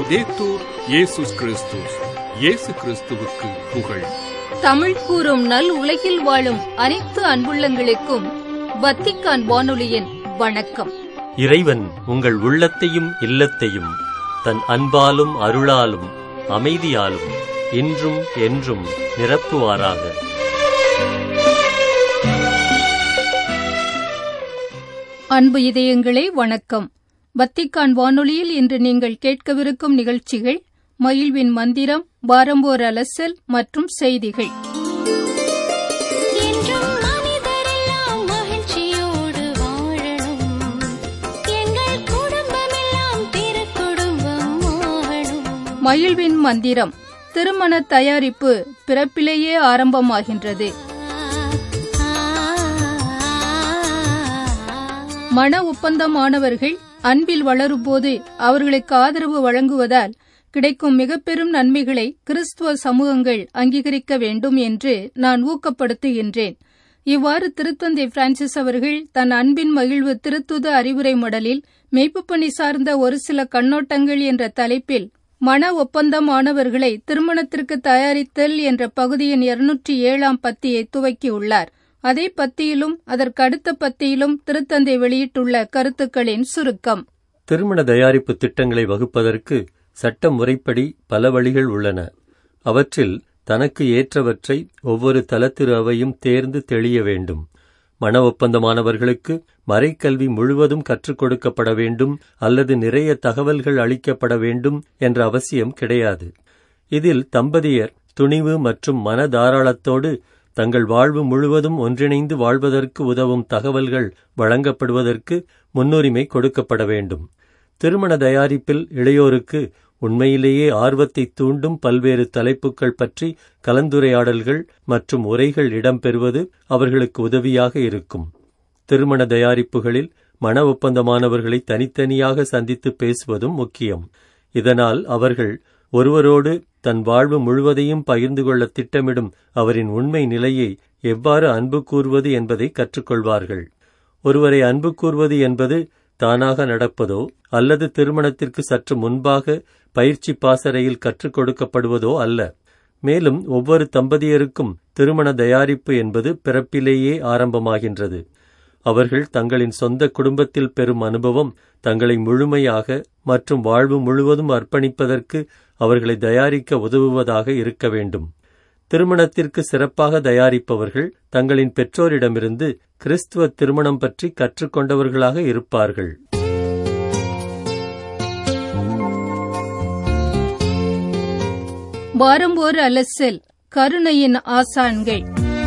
லவ்தேத்தூர் இயேசுஸ் கிறிஸ்துஸ் இயேசு கிறிஸ்துவுக்கு புகழ் தமிழ் கூறும் நல் உலகில் வாழும் அனைத்து அன்புள்ளங்களுக்கும் வத்திக்கான் வானொலியின் வணக்கம் இறைவன் உங்கள் உள்ளத்தையும் இல்லத்தையும் தன் அன்பாலும் அருளாலும் அமைதியாலும் இன்றும் என்றும் நிரப்புவாராக அன்பு இதயங்களே வணக்கம் வத்திக்கான் வானொலியில் இன்று நீங்கள் கேட்கவிருக்கும் நிகழ்ச்சிகள் மகிழ்வின் மந்திரம் வாரம்போர் அலசல் மற்றும் செய்திகள் என்றும் மனிதரெல்லாம் மகிழ்ச்சியோடு வாழணும் எங்கள் குடும்பமெல்லாம் திருக்குடும்பம் ஆகணும் மகிழ்வின் மந்திரம் திருமண தயாரிப்பு பிறப்பிலேயே ஆரம்பமாகின்றது மன ஒப்பந்தமானவர்கள் அன்பில் வளரும்போது அவர்களுக்கு ஆதரவு வழங்குவதால் கிடைக்கும் மிக பெரும் நன்மைகளை கிறிஸ்துவ சமூகங்கள் அங்கீகரிக்க வேண்டும் என்று நான் ஊக்கப்படுத்துகின்றேன் இவ்வாறு திருத்தந்தை பிரான்சிஸ் அவர்கள் தன் அன்பின் மகிழ்வு திருத்துத அறிவுரை மடலில் மெய்ப்பு பணி சார்ந்த ஒரு சில கண்ணோட்டங்கள் என்ற தலைப்பில் மன ஒப்பந்தமானவர்களை திருமணத்திற்கு தயாரித்தல் என்ற பகுதியின் இருநூற்றி ஏழாம் பத்தியை துவக்கியுள்ளார் அதே பத்தியிலும் அதற்கு அடுத்த பத்தியிலும் திருத்தந்தை வெளியிட்டுள்ள கருத்துக்களின் சுருக்கம் திருமண தயாரிப்பு திட்டங்களை வகுப்பதற்கு சட்ட முறைப்படி பல வழிகள் உள்ளன அவற்றில் தனக்கு ஏற்றவற்றை ஒவ்வொரு தலத்திரு அவையும் தேர்ந்து தெளிய வேண்டும் மன ஒப்பந்தமானவர்களுக்கு மறைக்கல்வி முழுவதும் கற்றுக் கொடுக்கப்பட வேண்டும் அல்லது நிறைய தகவல்கள் அளிக்கப்பட வேண்டும் என்ற அவசியம் கிடையாது இதில் தம்பதியர் துணிவு மற்றும் மன தாராளத்தோடு தங்கள் வாழ்வு முழுவதும் ஒன்றிணைந்து வாழ்வதற்கு உதவும் தகவல்கள் வழங்கப்படுவதற்கு முன்னுரிமை கொடுக்கப்பட வேண்டும் திருமண தயாரிப்பில் இளையோருக்கு உண்மையிலேயே ஆர்வத்தை தூண்டும் பல்வேறு தலைப்புகள் பற்றி கலந்துரையாடல்கள் மற்றும் உரைகள் இடம்பெறுவது அவர்களுக்கு உதவியாக இருக்கும் திருமண தயாரிப்புகளில் மன ஒப்பந்தமானவர்களை தனித்தனியாக சந்தித்து பேசுவதும் முக்கியம் இதனால் அவர்கள் ஒருவரோடு தன் வாழ்வு முழுவதையும் பகிர்ந்து கொள்ள திட்டமிடும் அவரின் உண்மை நிலையை எவ்வாறு அன்பு கூறுவது என்பதை கற்றுக்கொள்வார்கள் ஒருவரை அன்பு கூறுவது என்பது தானாக நடப்பதோ அல்லது திருமணத்திற்கு சற்று முன்பாக பயிற்சி பாசறையில் கற்றுக் கொடுக்கப்படுவதோ அல்ல மேலும் ஒவ்வொரு தம்பதியருக்கும் திருமண தயாரிப்பு என்பது பிறப்பிலேயே ஆரம்பமாகின்றது அவர்கள் தங்களின் சொந்த குடும்பத்தில் பெறும் அனுபவம் தங்களை முழுமையாக மற்றும் வாழ்வு முழுவதும் அர்ப்பணிப்பதற்கு அவர்களை தயாரிக்க உதவுவதாக இருக்க வேண்டும் திருமணத்திற்கு சிறப்பாக தயாரிப்பவர்கள் தங்களின் பெற்றோரிடமிருந்து கிறிஸ்துவ திருமணம் பற்றி கற்றுக்கொண்டவர்களாக இருப்பார்கள் வாரம்போர் அலசல் கருணையின் ஆசான்கள்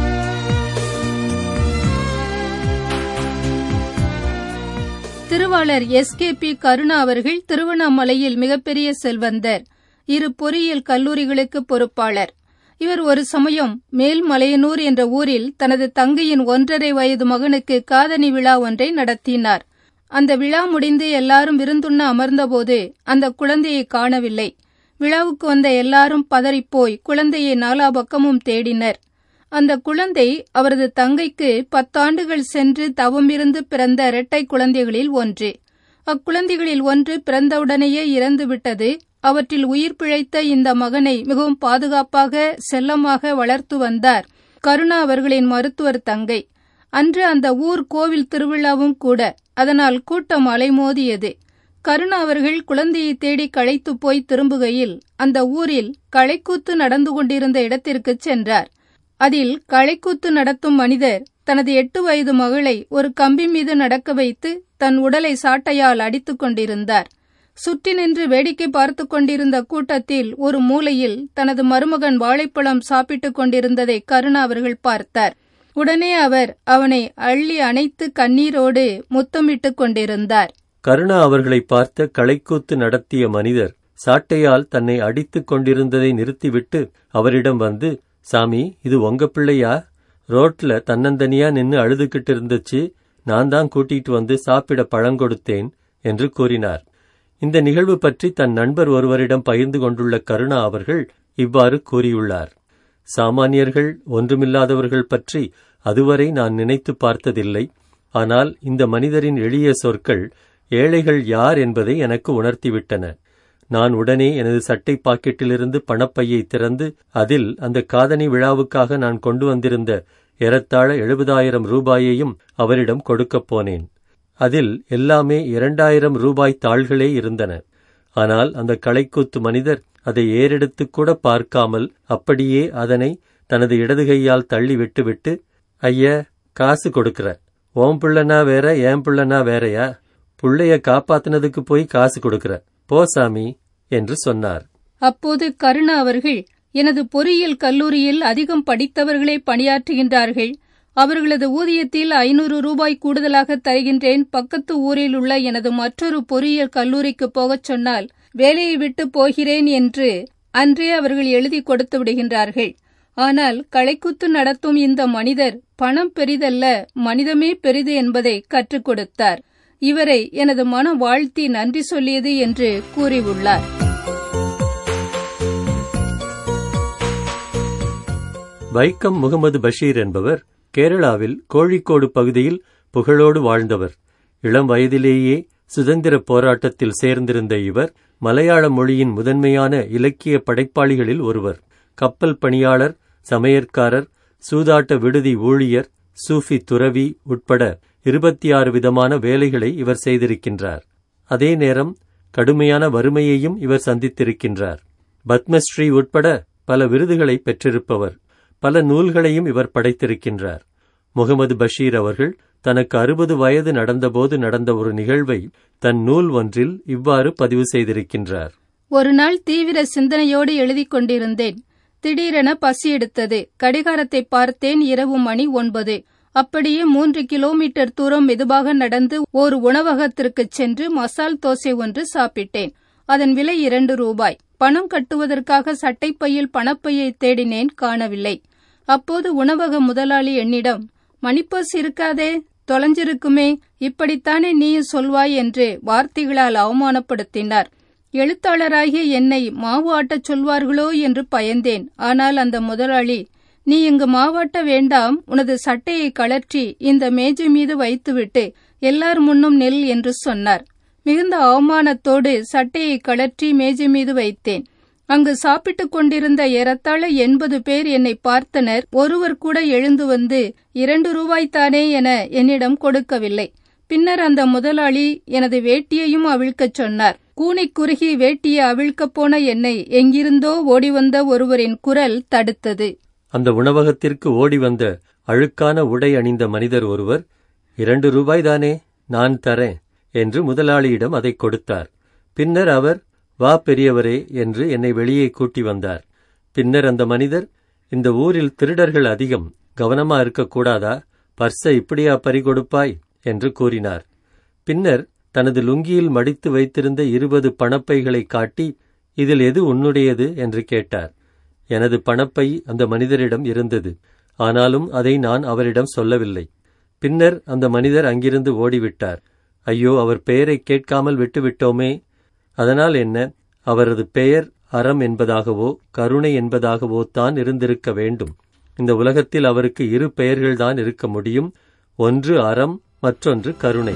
திருவாளர் எஸ் கே பி கருணா அவர்கள் திருவண்ணாமலையில் மிகப்பெரிய செல்வந்தர் இரு பொறியியல் கல்லூரிகளுக்கு பொறுப்பாளர் இவர் ஒரு சமயம் மேல்மலையனூர் என்ற ஊரில் தனது தங்கையின் ஒன்றரை வயது மகனுக்கு காதணி விழா ஒன்றை நடத்தினார் அந்த விழா முடிந்து எல்லாரும் விருந்துண்ண அமர்ந்தபோது அந்த குழந்தையை காணவில்லை விழாவுக்கு வந்த எல்லாரும் பதறிப்போய் குழந்தையை நாலா பக்கமும் தேடினர் அந்த குழந்தை அவரது தங்கைக்கு பத்தாண்டுகள் சென்று தவமிருந்து பிறந்த இரட்டை குழந்தைகளில் ஒன்று அக்குழந்தைகளில் ஒன்று பிறந்தவுடனேயே இறந்துவிட்டது அவற்றில் உயிர் பிழைத்த இந்த மகனை மிகவும் பாதுகாப்பாக செல்லமாக வளர்த்து வந்தார் கருணா அவர்களின் மருத்துவர் தங்கை அன்று அந்த ஊர் கோவில் திருவிழாவும் கூட அதனால் கூட்டம் அலைமோதியது கருணா அவர்கள் குழந்தையை தேடி களைத்து போய் திரும்புகையில் அந்த ஊரில் களைக்கூத்து நடந்து கொண்டிருந்த இடத்திற்கு சென்றார் அதில் களைக்கூத்து நடத்தும் மனிதர் தனது எட்டு வயது மகளை ஒரு கம்பி மீது நடக்க வைத்து தன் உடலை சாட்டையால் அடித்துக் கொண்டிருந்தார் சுற்றி நின்று வேடிக்கை பார்த்து கொண்டிருந்த கூட்டத்தில் ஒரு மூலையில் தனது மருமகன் வாழைப்பழம் சாப்பிட்டுக் கொண்டிருந்ததை கருணா அவர்கள் பார்த்தார் உடனே அவர் அவனை அள்ளி அணைத்து கண்ணீரோடு முத்தமிட்டுக் கொண்டிருந்தார் கருணா அவர்களை பார்த்த களைக்கூத்து நடத்திய மனிதர் சாட்டையால் தன்னை அடித்துக் கொண்டிருந்ததை நிறுத்திவிட்டு அவரிடம் வந்து சாமி இது உங்க பிள்ளையா ரோட்ல தன்னந்தனியா நின்னு அழுதுகிட்டு இருந்துச்சு நான் தான் கூட்டிட்டு வந்து சாப்பிட பழம் கொடுத்தேன் என்று கூறினார் இந்த நிகழ்வு பற்றி தன் நண்பர் ஒருவரிடம் பகிர்ந்து கொண்டுள்ள கருணா அவர்கள் இவ்வாறு கூறியுள்ளார் சாமானியர்கள் ஒன்றுமில்லாதவர்கள் பற்றி அதுவரை நான் நினைத்து பார்த்ததில்லை ஆனால் இந்த மனிதரின் எளிய சொற்கள் ஏழைகள் யார் என்பதை எனக்கு உணர்த்திவிட்டன நான் உடனே எனது சட்டை பாக்கெட்டிலிருந்து பணப்பையை திறந்து அதில் அந்த காதணி விழாவுக்காக நான் கொண்டு வந்திருந்த ஏறத்தாழ எழுபதாயிரம் ரூபாயையும் அவரிடம் கொடுக்கப் போனேன் அதில் எல்லாமே இரண்டாயிரம் ரூபாய் தாள்களே இருந்தன ஆனால் அந்த களைக்கூத்து மனிதர் அதை ஏறெடுத்துக் கூட பார்க்காமல் அப்படியே அதனை தனது இடது கையால் தள்ளி விட்டுவிட்டு ஐய காசு கொடுக்கற ஓம் பிள்ளைனா வேற ஏன் பிள்ளைனா வேறயா புள்ளைய காப்பாத்தினதுக்கு போய் காசு கொடுக்கற போ சாமி என்று சொன்னார் அப்போது கருணா அவர்கள் எனது பொறியியல் கல்லூரியில் அதிகம் படித்தவர்களே பணியாற்றுகின்றார்கள் அவர்களது ஊதியத்தில் ஐநூறு ரூபாய் கூடுதலாக தருகின்றேன் பக்கத்து ஊரில் உள்ள எனது மற்றொரு பொறியியல் கல்லூரிக்கு போகச் சொன்னால் வேலையை விட்டு போகிறேன் என்று அன்றே அவர்கள் எழுதி கொடுத்து விடுகின்றார்கள் ஆனால் களைக்குத்து நடத்தும் இந்த மனிதர் பணம் பெரிதல்ல மனிதமே பெரிது என்பதை கற்றுக் கொடுத்தார் இவரை எனது மன வாழ்த்தி நன்றி சொல்லியது என்று கூறியுள்ளார் வைக்கம் முகமது பஷீர் என்பவர் கேரளாவில் கோழிக்கோடு பகுதியில் புகழோடு வாழ்ந்தவர் இளம் வயதிலேயே சுதந்திர போராட்டத்தில் சேர்ந்திருந்த இவர் மலையாள மொழியின் முதன்மையான இலக்கிய படைப்பாளிகளில் ஒருவர் கப்பல் பணியாளர் சமையற்காரர் சூதாட்ட விடுதி ஊழியர் சூஃபி துறவி உட்பட இருபத்தி ஆறு விதமான வேலைகளை இவர் செய்திருக்கின்றார் அதே நேரம் கடுமையான வறுமையையும் இவர் சந்தித்திருக்கின்றார் பத்மஸ்ரீ உட்பட பல விருதுகளை பெற்றிருப்பவர் பல நூல்களையும் இவர் படைத்திருக்கின்றார் முகமது பஷீர் அவர்கள் தனக்கு அறுபது வயது நடந்தபோது நடந்த ஒரு நிகழ்வை தன் நூல் ஒன்றில் இவ்வாறு பதிவு செய்திருக்கின்றார் ஒரு நாள் தீவிர சிந்தனையோடு எழுதிக் கொண்டிருந்தேன் திடீரென பசி எடுத்தது கடிகாரத்தை பார்த்தேன் இரவு மணி ஒன்பது அப்படியே மூன்று கிலோமீட்டர் தூரம் மெதுவாக நடந்து ஒரு உணவகத்திற்குச் சென்று மசால் தோசை ஒன்று சாப்பிட்டேன் அதன் விலை இரண்டு ரூபாய் பணம் கட்டுவதற்காக சட்டைப்பையில் பணப்பையை தேடினேன் காணவில்லை அப்போது உணவக முதலாளி என்னிடம் மணிப்பர்ஸ் இருக்காதே தொலைஞ்சிருக்குமே இப்படித்தானே நீயும் சொல்வாய் என்று வார்த்தைகளால் அவமானப்படுத்தினார் எழுத்தாளராகிய என்னை மாவு ஆட்டச் சொல்வார்களோ என்று பயந்தேன் ஆனால் அந்த முதலாளி நீ இங்கு மாவாட்ட வேண்டாம் உனது சட்டையை கழற்றி இந்த மேஜை மீது வைத்துவிட்டு எல்லார் முன்னும் நெல் என்று சொன்னார் மிகுந்த அவமானத்தோடு சட்டையை கழற்றி மேஜை மீது வைத்தேன் அங்கு சாப்பிட்டுக் கொண்டிருந்த ஏறத்தாழ எண்பது பேர் என்னை பார்த்தனர் ஒருவர் கூட எழுந்து வந்து இரண்டு ரூபாய் தானே என என்னிடம் கொடுக்கவில்லை பின்னர் அந்த முதலாளி எனது வேட்டியையும் அவிழ்க்கச் சொன்னார் கூனி குறுகி வேட்டியை அவிழ்க்கப் போன என்னை எங்கிருந்தோ ஓடி வந்த ஒருவரின் குரல் தடுத்தது அந்த உணவகத்திற்கு ஓடி வந்த அழுக்கான உடை அணிந்த மனிதர் ஒருவர் இரண்டு ரூபாய் தானே நான் தரேன் என்று முதலாளியிடம் அதை கொடுத்தார் பின்னர் அவர் வா பெரியவரே என்று என்னை வெளியே கூட்டி வந்தார் பின்னர் அந்த மனிதர் இந்த ஊரில் திருடர்கள் அதிகம் கவனமா இருக்கக்கூடாதா பர்ஸை இப்படியா பறிகொடுப்பாய் என்று கூறினார் பின்னர் தனது லுங்கியில் மடித்து வைத்திருந்த இருபது பணப்பைகளை காட்டி இதில் எது உன்னுடையது என்று கேட்டார் எனது பணப்பை அந்த மனிதரிடம் இருந்தது ஆனாலும் அதை நான் அவரிடம் சொல்லவில்லை பின்னர் அந்த மனிதர் அங்கிருந்து ஓடிவிட்டார் ஐயோ அவர் பெயரை கேட்காமல் விட்டுவிட்டோமே அதனால் என்ன அவரது பெயர் அறம் என்பதாகவோ கருணை என்பதாகவோ தான் இருந்திருக்க வேண்டும் இந்த உலகத்தில் அவருக்கு இரு பெயர்கள்தான் இருக்க முடியும் ஒன்று அறம் மற்றொன்று கருணை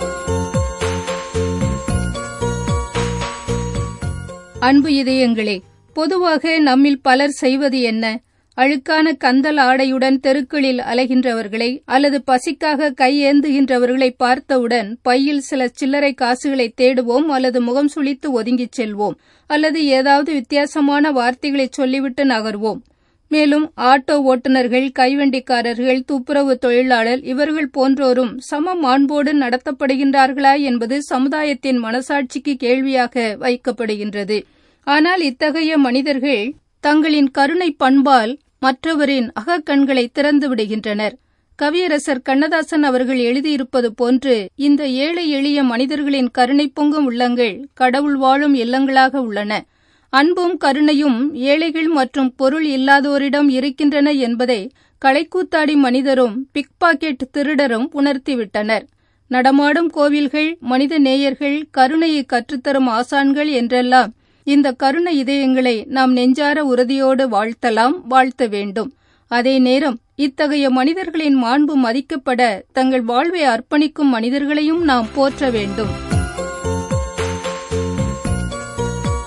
அன்பு இதயங்களே பொதுவாக நம்மில் பலர் செய்வது என்ன அழுக்கான கந்தல் ஆடையுடன் தெருக்களில் அலைகின்றவர்களை அல்லது பசிக்காக கையேந்துகின்றவர்களை பார்த்தவுடன் பையில் சில சில்லறை காசுகளை தேடுவோம் அல்லது முகம் சுளித்து ஒதுங்கிச் செல்வோம் அல்லது ஏதாவது வித்தியாசமான வார்த்தைகளை சொல்லிவிட்டு நகர்வோம் மேலும் ஆட்டோ ஓட்டுநர்கள் கைவண்டிக்காரர்கள் துப்புரவு தொழிலாளர் இவர்கள் போன்றோரும் சம மாண்போடு நடத்தப்படுகின்றார்களா என்பது சமுதாயத்தின் மனசாட்சிக்கு கேள்வியாக வைக்கப்படுகின்றது ஆனால் இத்தகைய மனிதர்கள் தங்களின் கருணை பண்பால் மற்றவரின் அகக்கண்களை திறந்து விடுகின்றனர் கவியரசர் கண்ணதாசன் அவர்கள் எழுதியிருப்பது போன்று இந்த ஏழை எளிய மனிதர்களின் கருணை பொங்கும் உள்ளங்கள் கடவுள் வாழும் இல்லங்களாக உள்ளன அன்பும் கருணையும் ஏழைகள் மற்றும் பொருள் இல்லாதோரிடம் இருக்கின்றன என்பதை களைக்கூத்தாடி மனிதரும் பிக்பாக்கெட் திருடரும் உணர்த்திவிட்டனர் நடமாடும் கோவில்கள் மனித நேயர்கள் கருணையை கற்றுத்தரும் ஆசான்கள் என்றெல்லாம் இந்த கருணை இதயங்களை நாம் நெஞ்சார உறுதியோடு வாழ்த்தலாம் வாழ்த்த வேண்டும் அதே நேரம் இத்தகைய மனிதர்களின் மாண்பு மதிக்கப்பட தங்கள் வாழ்வை அர்ப்பணிக்கும் மனிதர்களையும் நாம் போற்ற வேண்டும்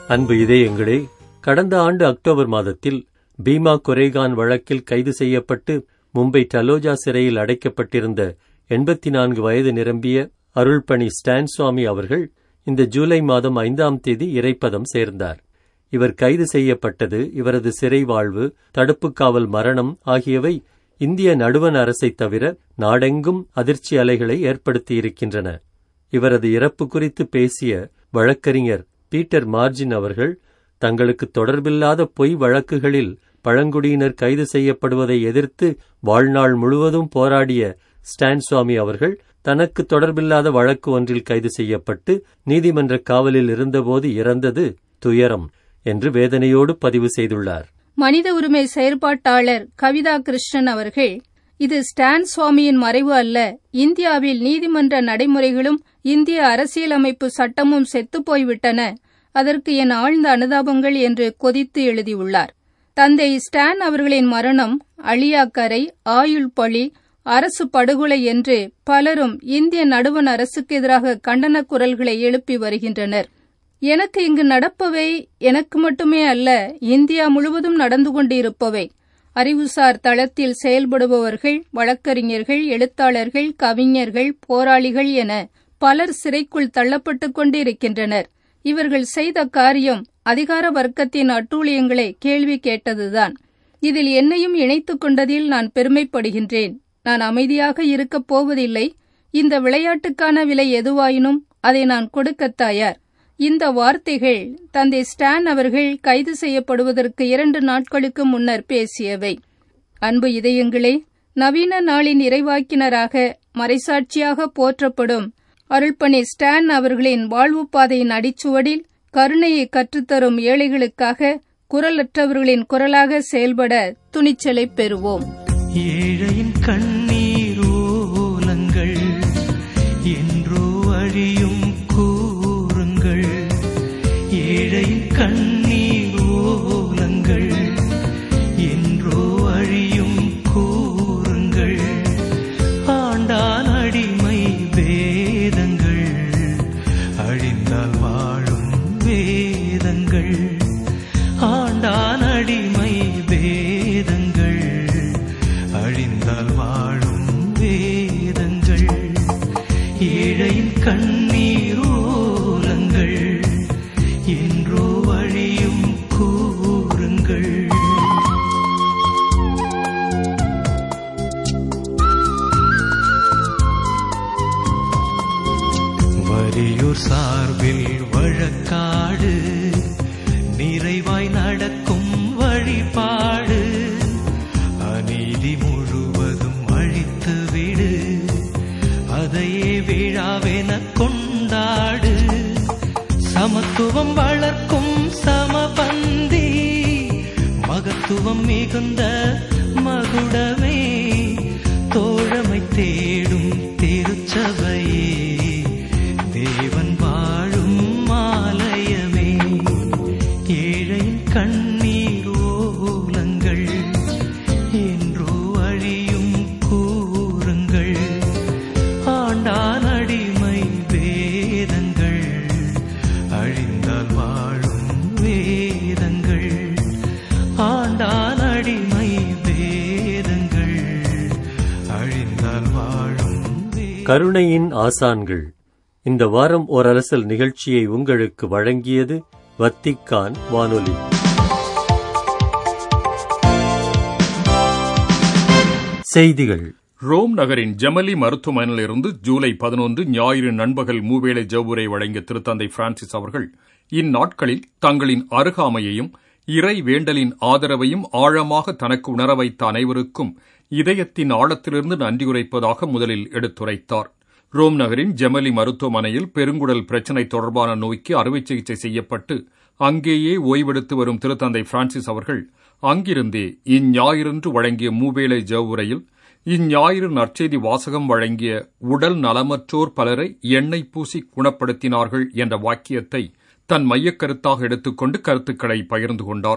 அன்பு இதயங்களே கடந்த ஆண்டு அக்டோபர் மாதத்தில் பீமா கொரேகான் வழக்கில் கைது செய்யப்பட்டு மும்பை டலோஜா சிறையில் அடைக்கப்பட்டிருந்த எண்பத்தி நான்கு வயது நிரம்பிய அருள்பணி ஸ்டான் சுவாமி அவர்கள் இந்த ஜூலை மாதம் ஐந்தாம் தேதி இறைப்பதம் சேர்ந்தார் இவர் கைது செய்யப்பட்டது இவரது சிறை வாழ்வு தடுப்புக் காவல் மரணம் ஆகியவை இந்திய நடுவண் அரசைத் தவிர நாடெங்கும் அதிர்ச்சி அலைகளை ஏற்படுத்தியிருக்கின்றன இவரது இறப்பு குறித்து பேசிய வழக்கறிஞர் பீட்டர் மார்ஜின் அவர்கள் தங்களுக்கு தொடர்பில்லாத பொய் வழக்குகளில் பழங்குடியினர் கைது செய்யப்படுவதை எதிர்த்து வாழ்நாள் முழுவதும் போராடிய ஸ்டான் சுவாமி அவர்கள் தனக்கு தொடர்பில்லாத வழக்கு ஒன்றில் கைது செய்யப்பட்டு நீதிமன்ற காவலில் இருந்தபோது இறந்தது துயரம் என்று வேதனையோடு பதிவு செய்துள்ளார் மனித உரிமை செயற்பாட்டாளர் கவிதா கிருஷ்ணன் அவர்கள் இது ஸ்டான் சுவாமியின் மறைவு அல்ல இந்தியாவில் நீதிமன்ற நடைமுறைகளும் இந்திய அரசியலமைப்பு சட்டமும் செத்துப் போய்விட்டன அதற்கு என் ஆழ்ந்த அனுதாபங்கள் என்று கொதித்து எழுதியுள்ளார் தந்தை ஸ்டான் அவர்களின் மரணம் அழியாக்கரை ஆயுள் பழி அரசு படுகொலை என்று பலரும் இந்திய நடுவண் அரசுக்கு எதிராக கண்டன குரல்களை எழுப்பி வருகின்றனர் எனக்கு இங்கு நடப்பவை எனக்கு மட்டுமே அல்ல இந்தியா முழுவதும் நடந்து கொண்டிருப்பவை அறிவுசார் தளத்தில் செயல்படுபவர்கள் வழக்கறிஞர்கள் எழுத்தாளர்கள் கவிஞர்கள் போராளிகள் என பலர் சிறைக்குள் தள்ளப்பட்டுக் கொண்டிருக்கின்றனர் இவர்கள் செய்த காரியம் அதிகார வர்க்கத்தின் அட்டூழியங்களை கேள்வி கேட்டதுதான் இதில் என்னையும் இணைத்துக் கொண்டதில் நான் பெருமைப்படுகின்றேன் நான் அமைதியாக இருக்கப் போவதில்லை இந்த விளையாட்டுக்கான விலை எதுவாயினும் அதை நான் கொடுக்கத் தயார் இந்த வார்த்தைகள் தந்தை ஸ்டான் அவர்கள் கைது செய்யப்படுவதற்கு இரண்டு நாட்களுக்கு முன்னர் பேசியவை அன்பு இதயங்களே நவீன நாளின் இறைவாக்கினராக மறைசாட்சியாக போற்றப்படும் அருள்பணி ஸ்டான் அவர்களின் வாழ்வு பாதையின் அடிச்சுவடில் கருணையை கற்றுத்தரும் ஏழைகளுக்காக குரலற்றவர்களின் குரலாக செயல்பட துணிச்சலை பெறுவோம் ஏழையின் கண்ணீர் ஓலங்கள் என்றோ அழியும் கூறுங்கள் ஏழையின் கண்ணீர் ஓலங்கள் என்றோ அழியும் கூறுங்கள் ஆண்டால் அடிமை வேதங்கள் அழிந்தால் வாழும் வேதங்கள் ஆண்டால் அடிமை வேதங்கள் அழிந்தால் வாழும் வேதங்கள் ஏழையின் கண்ணீர் ஓலங்கள் என்றோ அழியும் கூறுங்கள் வரியூர் சார்பில் வழக்காடு நிறைவாய் நடக்கும் வழிபாடு அநீதி முழுவதும் அழித்து விடு அதையே விழாவென கொண்டாடு சமத்துவம் வளர்க்கும் சமபந்தி மகத்துவம் மிகுந்த மகுடமே தோழமை தேடும் திருச்சபையே தேவன் வாழும் ஆலயமே ஏழையின் கண்ணீர் ஓலங்கள் என்றோ அழியும் கூறுங்கள் ஆண்டால் அடிமை வேதங்கள் அழிந்தால் வாழும் வேதங்கள் ஆண்டால் அடிமை வேதங்கள் அழிந்தால் வாழும் வேதங்கள் கருணையின் ஆசான்கள் இந்த வாரம் ஓர் அரசல் நிகழ்ச்சியை உங்களுக்கு வழங்கியது வத்திக்கான் வானொலி செய்திகள் ரோம் நகரின் ஜெமலி மருத்துவமனையிலிருந்து ஜூலை பதினொன்று ஞாயிறு நண்பகல் மூவேளை ஜவுரை வழங்கிய திருத்தந்தை பிரான்சிஸ் அவர்கள் இந்நாட்களில் தங்களின் அருகாமையையும் இறை வேண்டலின் ஆதரவையும் ஆழமாக தனக்கு உணர வைத்த அனைவருக்கும் இதயத்தின் ஆழத்திலிருந்து நன்றியுரைப்பதாக முதலில் எடுத்துரைத்தார் ரோம் நகரின் ஜெமலி மருத்துவமனையில் பெருங்குடல் பிரச்சினை தொடர்பான நோய்க்கு அறுவை சிகிச்சை செய்யப்பட்டு அங்கேயே ஓய்வெடுத்து வரும் திருத்தந்தை பிரான்சிஸ் அவர்கள் அங்கிருந்தே இஞ்ஞாயிறன்று வழங்கிய மூவேளை ஜவுரையில் இஞ்ஞாயிறு நற்செய்தி வாசகம் வழங்கிய உடல் நலமற்றோர் பலரை எண்ணெய் பூசி குணப்படுத்தினார்கள் என்ற வாக்கியத்தை தன் மையக்கருத்தாக எடுத்துக்கொண்டு கருத்துக்களை பகிர்ந்து கொண்டார்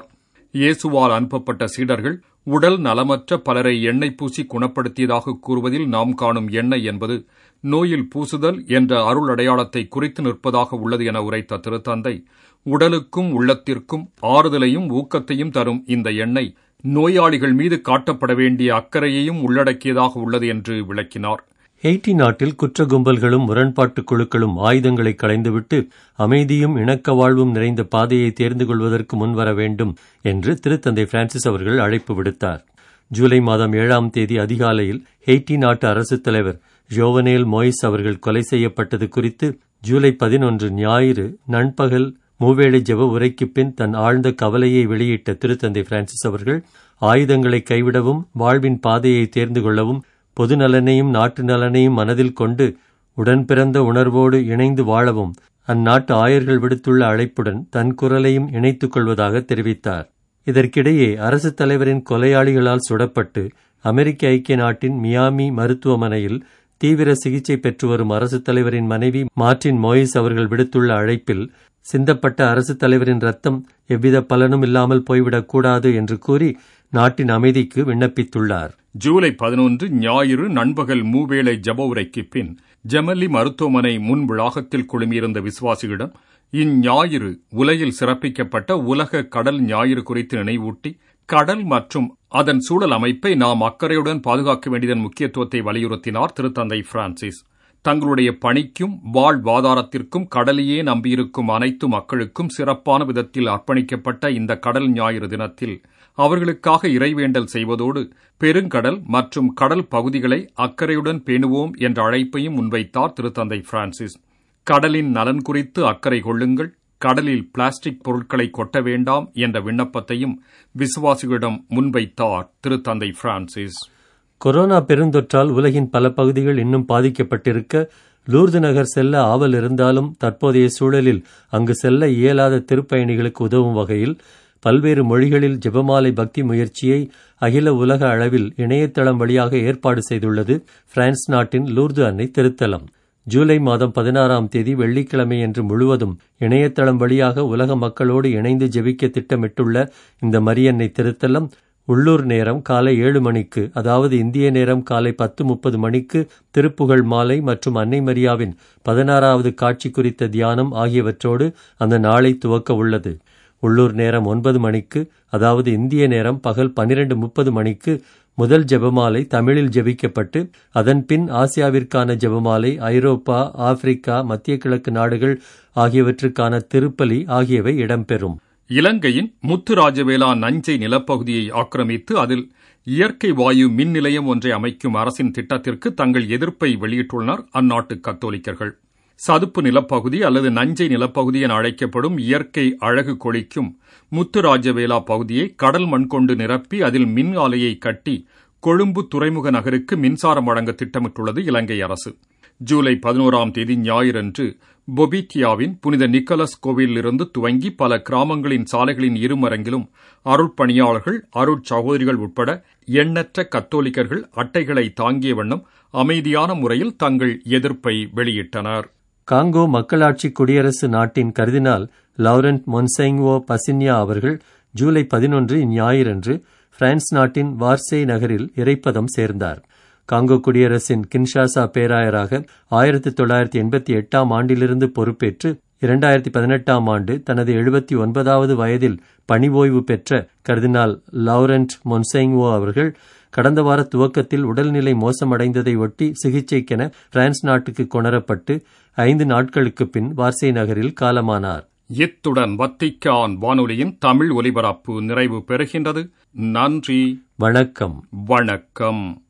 இயேசுவால் அனுப்பப்பட்ட சீடர்கள் உடல் நலமற்ற பலரை எண்ணெய் பூசி குணப்படுத்தியதாக கூறுவதில் நாம் காணும் எண்ணெய் என்பது நோயில் பூசுதல் என்ற அருள் அடையாளத்தை குறித்து நிற்பதாக உள்ளது என உரைத்த திருத்தந்தை உடலுக்கும் உள்ளத்திற்கும் ஆறுதலையும் ஊக்கத்தையும் தரும் இந்த எண்ணெய் நோயாளிகள் மீது காட்டப்பட வேண்டிய அக்கறையையும் உள்ளடக்கியதாக உள்ளது என்று விளக்கினார் ஹெய்டி நாட்டில் குற்ற கும்பல்களும் முரண்பாட்டுக் குழுக்களும் ஆயுதங்களை களைந்துவிட்டு அமைதியும் இணக்க வாழ்வும் நிறைந்த பாதையை தேர்ந்து கொள்வதற்கு முன்வர வேண்டும் என்று திருத்தந்தை பிரான்சிஸ் அவர்கள் அழைப்பு விடுத்தார் ஜூலை மாதம் ஏழாம் தேதி அதிகாலையில் ஹெய்டி நாட்டு அரசுத் தலைவர் ஜோவனேல் மொய்ஸ் அவர்கள் கொலை செய்யப்பட்டது குறித்து ஜூலை பதினொன்று ஞாயிறு நண்பகல் மூவேளை ஜெப உரைக்கு பின் தன் ஆழ்ந்த கவலையை வெளியிட்ட திருத்தந்தை பிரான்சிஸ் அவர்கள் ஆயுதங்களை கைவிடவும் வாழ்வின் பாதையை தேர்ந்து கொள்ளவும் பொது நலனையும் நாட்டு நலனையும் மனதில் கொண்டு உடன் பிறந்த உணர்வோடு இணைந்து வாழவும் அந்நாட்டு ஆயர்கள் விடுத்துள்ள அழைப்புடன் தன் குரலையும் இணைத்துக் கொள்வதாக தெரிவித்தார் இதற்கிடையே அரசுத் தலைவரின் கொலையாளிகளால் சுடப்பட்டு அமெரிக்க ஐக்கிய நாட்டின் மியாமி மருத்துவமனையில் தீவிர சிகிச்சை பெற்று வரும் அரசுத் தலைவரின் மனைவி மார்டின் மோயிஸ் அவர்கள் விடுத்துள்ள அழைப்பில் சிந்தப்பட்ட அரசுத் தலைவரின் ரத்தம் எவ்வித பலனும் இல்லாமல் போய்விடக்கூடாது என்று கூறி நாட்டின் அமைதிக்கு விண்ணப்பித்துள்ளார் ஜூலை பதினொன்று ஞாயிறு நண்பகல் மூவேளை ஜப உரைக்கு பின் ஜெமல்லி மருத்துவமனை முன் வளாகத்தில் குழுமியிருந்த விசுவாசிகளிடம் இஞ்ஞாயிறு உலகில் சிறப்பிக்கப்பட்ட உலக கடல் ஞாயிறு குறித்து நினைவூட்டி கடல் மற்றும் அதன் சூழல் அமைப்பை நாம் அக்கறையுடன் பாதுகாக்க வேண்டியதன் முக்கியத்துவத்தை வலியுறுத்தினார் திருத்தந்தை பிரான்சிஸ் தங்களுடைய பணிக்கும் வாழ்வாதாரத்திற்கும் கடலையே நம்பியிருக்கும் அனைத்து மக்களுக்கும் சிறப்பான விதத்தில் அர்ப்பணிக்கப்பட்ட இந்த கடல் ஞாயிறு தினத்தில் அவர்களுக்காக இறைவேண்டல் செய்வதோடு பெருங்கடல் மற்றும் கடல் பகுதிகளை அக்கறையுடன் பேணுவோம் என்ற அழைப்பையும் முன்வைத்தார் திருத்தந்தை பிரான்சிஸ் கடலின் நலன் குறித்து அக்கறை கொள்ளுங்கள் கடலில் பிளாஸ்டிக் பொருட்களை கொட்ட வேண்டாம் என்ற விண்ணப்பத்தையும் விசுவாசிகளிடம் முன்வைத்தார் திருத்தந்தை பிரான்சிஸ் கொரோனா பெருந்தொற்றால் உலகின் பல பகுதிகள் இன்னும் பாதிக்கப்பட்டிருக்க லூர்து நகர் செல்ல ஆவல் இருந்தாலும் தற்போதைய சூழலில் அங்கு செல்ல இயலாத திருப்பயணிகளுக்கு உதவும் வகையில் பல்வேறு மொழிகளில் ஜெபமாலை பக்தி முயற்சியை அகில உலக அளவில் இணையதளம் வழியாக ஏற்பாடு செய்துள்ளது பிரான்ஸ் நாட்டின் லூர்து அன்னை திருத்தலம் ஜூலை மாதம் பதினாறாம் தேதி வெள்ளிக்கிழமையன்று முழுவதும் இணையதளம் வழியாக உலக மக்களோடு இணைந்து ஜெபிக்க திட்டமிட்டுள்ள இந்த மரியன்னை திருத்தலம் உள்ளூர் நேரம் காலை ஏழு மணிக்கு அதாவது இந்திய நேரம் காலை பத்து முப்பது மணிக்கு திருப்புகழ் மாலை மற்றும் அன்னை மரியாவின் பதினாறாவது காட்சி குறித்த தியானம் ஆகியவற்றோடு அந்த நாளை துவக்க உள்ளது உள்ளூர் நேரம் ஒன்பது மணிக்கு அதாவது இந்திய நேரம் பகல் பன்னிரண்டு முப்பது மணிக்கு முதல் ஜெபமாலை தமிழில் ஜெபிக்கப்பட்டு அதன் பின் ஆசியாவிற்கான ஜெபமாலை ஐரோப்பா ஆப்பிரிக்கா மத்திய கிழக்கு நாடுகள் ஆகியவற்றுக்கான திருப்பலி ஆகியவை இடம்பெறும் இலங்கையின் முத்துராஜவேலா நஞ்சை நிலப்பகுதியை ஆக்கிரமித்து அதில் இயற்கை வாயு மின் நிலையம் ஒன்றை அமைக்கும் அரசின் திட்டத்திற்கு தங்கள் எதிர்ப்பை வெளியிட்டுள்ளனர் அந்நாட்டு கத்தோலிக்கர்கள் சதுப்பு நிலப்பகுதி அல்லது நஞ்சை நிலப்பகுதி என அழைக்கப்படும் இயற்கை அழகு கொளிக்கும் முத்துராஜவேலா பகுதியை கடல் மண் கொண்டு நிரப்பி அதில் மின் ஆலையை கட்டி கொழும்பு துறைமுக நகருக்கு மின்சாரம் வழங்க திட்டமிட்டுள்ளது இலங்கை அரசு ஜூலை பதினோராம் தேதி ஞாயிறன்று பொபிட்டியாவின் புனித நிக்கலஸ் கோவிலிலிருந்து துவங்கி பல கிராமங்களின் சாலைகளின் இருமரங்கிலும் அருட்பணியாளர்கள் அருட்சகோதரிகள் உட்பட எண்ணற்ற கத்தோலிக்கர்கள் அட்டைகளை தாங்கிய வண்ணம் அமைதியான முறையில் தங்கள் எதிர்ப்பை வெளியிட்டனர் காங்கோ மக்களாட்சி குடியரசு நாட்டின் கர்தினால் லவுரண்ட் மொன்செங்வோ பசின்யா அவர்கள் ஜூலை பதினொன்று ஞாயிறன்று பிரான்ஸ் நாட்டின் வார்சே நகரில் இறைப்பதம் சேர்ந்தார் காங்கோ குடியரசின் கின்ஷாசா பேராயராக ஆயிரத்தி தொள்ளாயிரத்தி எண்பத்தி எட்டாம் ஆண்டிலிருந்து பொறுப்பேற்று இரண்டாயிரத்தி பதினெட்டாம் ஆண்டு தனது எழுபத்தி ஒன்பதாவது வயதில் பணி ஓய்வு பெற்ற கர்தினால் லவுரண்ட் மொன்செங்வோ அவர்கள் கடந்த வார துவக்கத்தில் உடல்நிலை மோசமடைந்ததை ஒட்டி சிகிச்சைக்கென பிரான்ஸ் நாட்டுக்கு கொணரப்பட்டு ஐந்து நாட்களுக்கு பின் வார்சே நகரில் காலமானார் இத்துடன் வத்திக்கான் வானொலியின் தமிழ் ஒலிபரப்பு நிறைவு பெறுகின்றது நன்றி வணக்கம் வணக்கம்